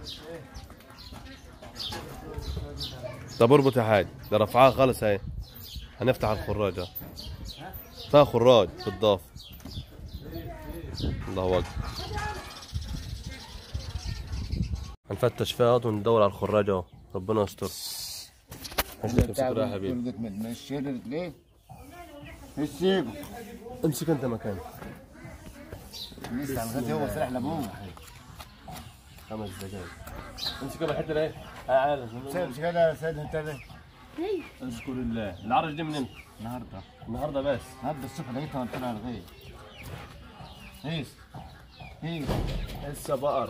طب اربط يا حاج ده رفعها خالص اهي هنفتح الخراج فيها خراج بالضاف الله اكبر هنفتش فيها اهوت وندور على الخراج اهو ربنا يستر امسك يا حبيبي مشي ليه؟ السيب امسك انت مكانك لسه على الغد هو سلاح لابوه خمس دقايق امسك يا الحته اهي تعال مش كده يا سيد انت ده اذكر الله العرج دي من امتى؟ النهارده النهارده بس النهارده الصبح لقيتها قلت لها الغيب هيس هيس لسه بقر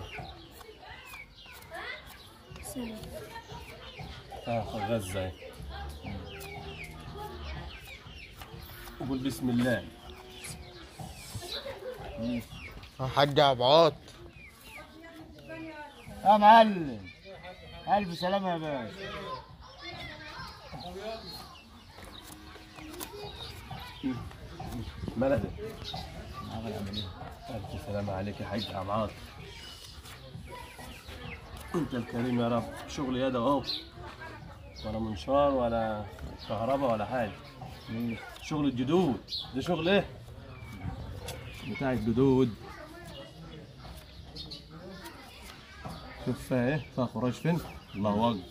اه غزه اهي وقول بسم الله حاج عبعاط يا معلم الف سلامه يا باشا ملدي ألف سلامة عليك يا حاج عمار أنت الكريم يا رب شغل يد أهو ولا منشار ولا كهرباء ولا حاجة شغل الجدود ده شغل إيه؟ بتاع الجدود شوف فيها إيه؟ فيها خراج فين؟ الله أكبر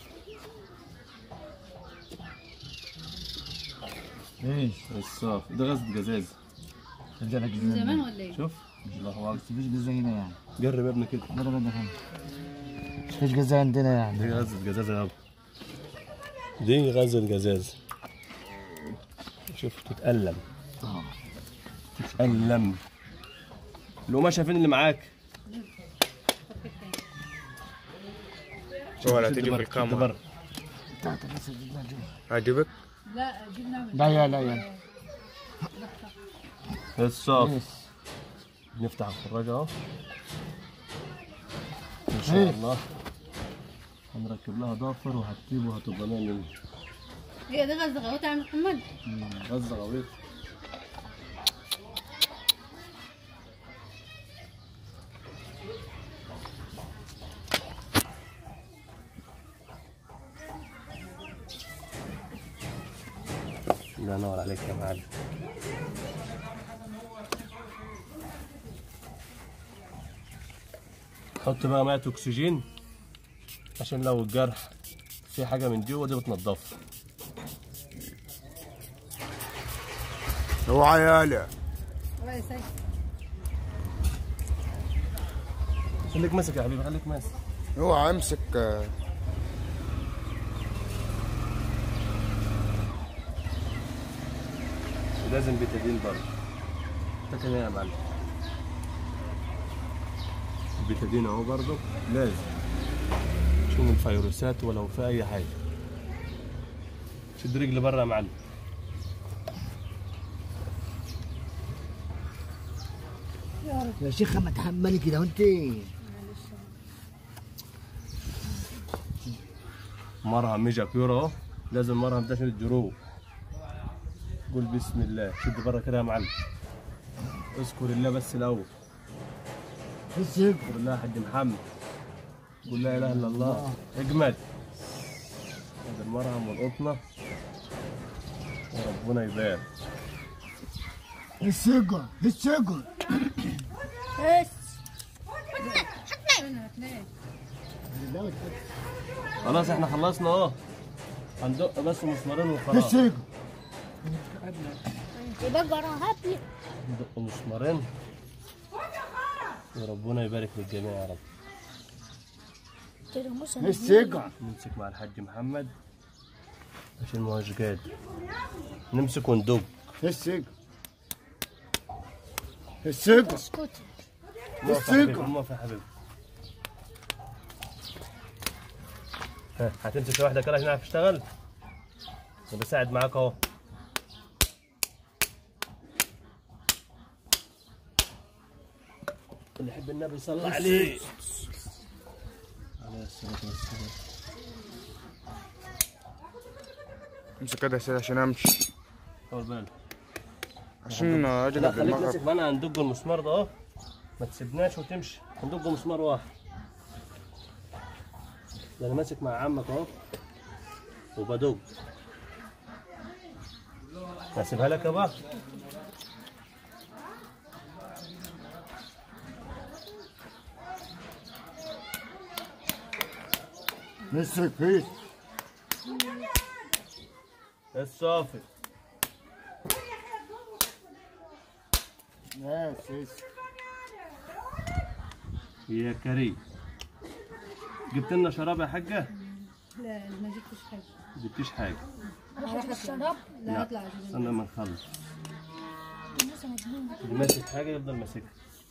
ايش الصاف ده غزل جزاز رجالك من زمان ولا ايه؟ شوف الله أكبر مفيش جزء هنا يعني جرب يا ابني كده لا لا لا خم مفيش جزء عندنا يعني دي غزة جزاز يا ابني دي غزة جزاز شوف تتألم تتألم القماشة فين اللي معاك؟ ولا شد تيجي بره، في شد الكاميرا بره. عجبك لا جبنا من لا يا لا يا الصاف نفتح الخراج اهو ان شاء الله هنركب لها ضافر وهتجيب وهتبقى مية مية هي ده غزة غوت عن محمد غزة غويط الله ينور عليك يا معلم حط بقى ميه اكسجين عشان لو الجرح في حاجه من جوه دي بتنضفها اوعى يالا الله يسعدك خليك ماسك يا حبيبي خليك ماسك اوعى امسك آه، لازم بيتادين برضه انت كده يا معلم البيتادين اهو برضه لازم عشان الفيروسات ولو في اي حاجه شد رجلي بره يا معلم يا شيخ ما تحملي كده وانت مرهم ميجا كيورو اهو لازم مرهم ده عشان الجروح قول بسم الله شد بره كده يا معلم اذكر الله بس الاول السيب اذكر الله يا حاج محمد قول لا اله الا الله اجمد هذا المرهم والقطنه وربنا يبارك السيجا السيجا خلاص احنا خلصنا اهو هندق بس مسمارين وخلاص السيجا يبقى وراها بي ندق مسمارين وربنا يبارك للجميع يا رب السيجا نمسك مع الحاج محمد عشان ما هوش قادر نمسك وندق السيجا السيجا اسكت موافق يا حبيبي موافق يا حبيبي ها هتمسك واحدة كده عشان اعرف اشتغل وبساعد معاك اهو اللي يحب النبي صلى عليه عليه الصلاة والسلام امسك كده يا سيدي عشان امشي طول بالك عشان اجي لا قبل خليك المغرب ماسك معانا هندق المسمار ده اهو ما تسيبناش وتمشي هندق مسمار واحد ده انا ماسك مع عمك اهو وبدوق اسيبها لك يابا مسك هيس الصافي ناس هيس يا كريم جبت لنا شراب يا حاجه لا ما جبتش حاجه ما جبتيش حاجه راح الشراب لا اطلع استنى ما نخلص اللي ماسك حاجه يفضل ماسكها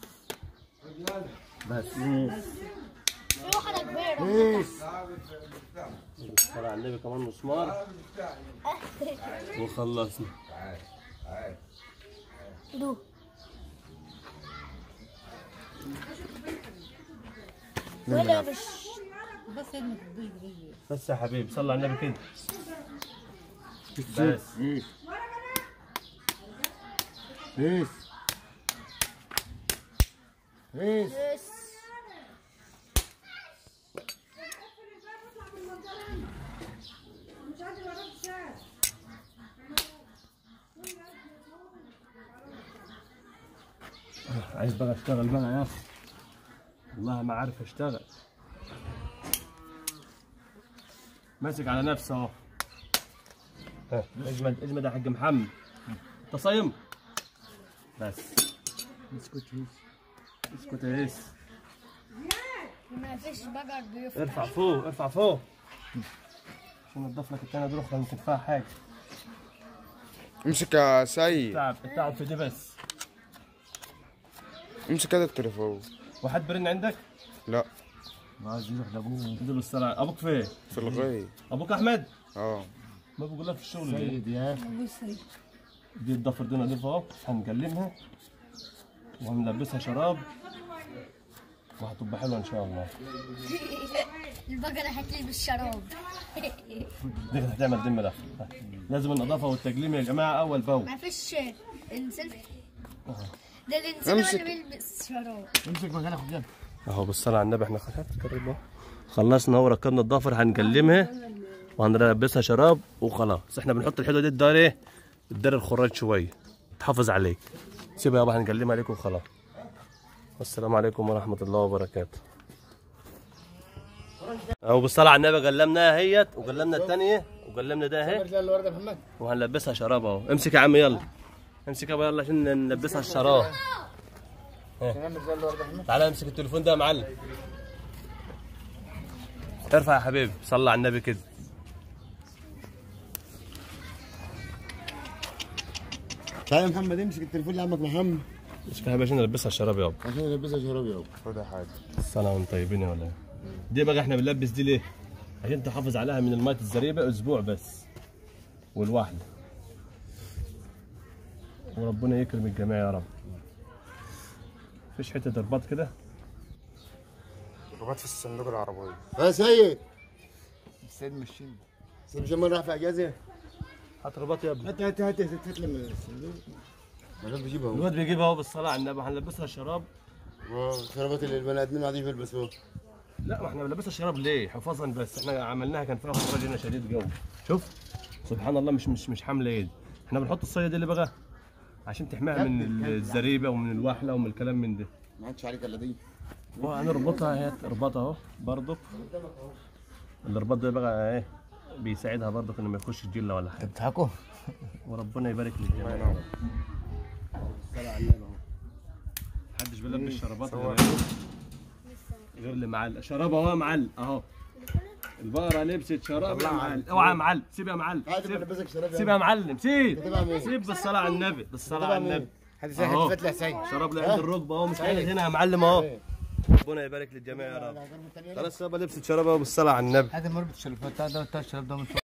بس في واحده كبيره هيس طلع على النبي كمان مسمار وخلصنا دو ولا مش بس ابنك تضيق رجلي بس يا حبيبي صلى على النبي كده بس هيس هيس هيس عايز بقى اشتغل بقى يا اخي والله ما عارف اشتغل ماسك على نفسه اهو ها، اجمد اجمد يا حاج محمد انت صايم بس اسكت هيس اسكت يا هيس ما فيش بقر بيفتح ارفع فوق ارفع فوق عشان نضيف لك التانية دي اخرى يمكن فيها حاجه امسك يا سيد التعب التعب في دي بس امسك هذا التليفون واحد برن عندك؟ لا عايز يروح لابوه اديله الصلاة ابوك فين؟ في الغي ابوك احمد؟ اه ما بقول لك في الشغل ليه؟ سيد يا اخي بصي دي الضفر دي نضيفها اهو هنكلمها وهنلبسها شراب وهتبقى حلوه ان شاء الله البقرة هتلبس الشراب دي هتعمل دم ده لازم النظافه والتجليم يا جماعه اول باول ما فيش انسان ده الانسان هو امسك. اللي بيلبس شراب امسك مكانك وجنب اهو بالصلاه على النبي احنا خلاص قربنا أهو. خلصنا اهو ركبنا الضفر هنكلمها وهنلبسها شراب وخلاص احنا بنحط الحلوه دي الدار ايه الدار الخراج شويه تحافظ عليك سيبها يابا هنكلمها عليك وخلاص والسلام عليكم ورحمه الله وبركاته اهو بالصلاه على النبي قلمناها اهيت وقلمنا الثانيه وقلمنا ده اهي رجال الورده محمد وهنلبسها شراب اهو امسك يا عم يلا امسك يابا يلا عشان نلبسها الشراب تمام رجال الورده محمد تعال امسك التليفون ده يا معلم ارفع يا حبيبي صلى على النبي كده تعال يا محمد امسك التليفون لعمك محمد امسك يا عشان نلبسها الشراب يابا عشان يلبسها شراب يابا خد يا حاج السنة وانتم طيبين يا ولا دي بقى احنا بنلبس دي ليه؟ عشان تحافظ عليها من الماء الزريبة اسبوع بس والواحدة وربنا يكرم الجميع يا رب فيش حتة رباط كده رباط في الصندوق العربية يا سيد السيد مشينا سيد جمال راح في اجازه هات رباط يا ابني هات هات هات هات هات لما الصندوق ما بيجيبها هو الواد بيجيبها اهو بالصلاة على النبي هنلبسها شراب شربات اللي البني ادمين قاعدين يلبسوها لا ما احنا بنلبسها شراب ليه؟ حفاظا بس احنا عملناها كان فيها خراج هنا شديد جو شوف سبحان الله مش مش مش حامله ايد احنا بنحط الصيد دي اللي بقى عشان تحميها من الزريبه ومن الوحله ومن الكلام من ده ما عادش عليك الا دي وهنربطها اهي رباطها اهو برضك الرباط ده بقى ايه بيساعدها برضك انه ما يخش جله ولا حاجه بتضحكوا وربنا يبارك للجميع الصلاة على النبي اهو محدش بيلبس شرابات غير غير اللي معلق شراب اهو يا معلق اهو البقرة لبست شراب يا معلم اوعى يا معلم سيب يا معلم عادي سيب بلبسك شراب سيب يا معلم سيب تبع مين؟ سيب بالصلاة على النبي بالصلاة على النبي هذه أهو. فتله سيد شراب لعند الركبة اهو مش عارف هنا يا معلم اهو ربنا يبارك للجميع يا رب خلاص يابا لبست شراب اهو بالصلاة على النبي هذا مربط الشراب ده الشراب ده من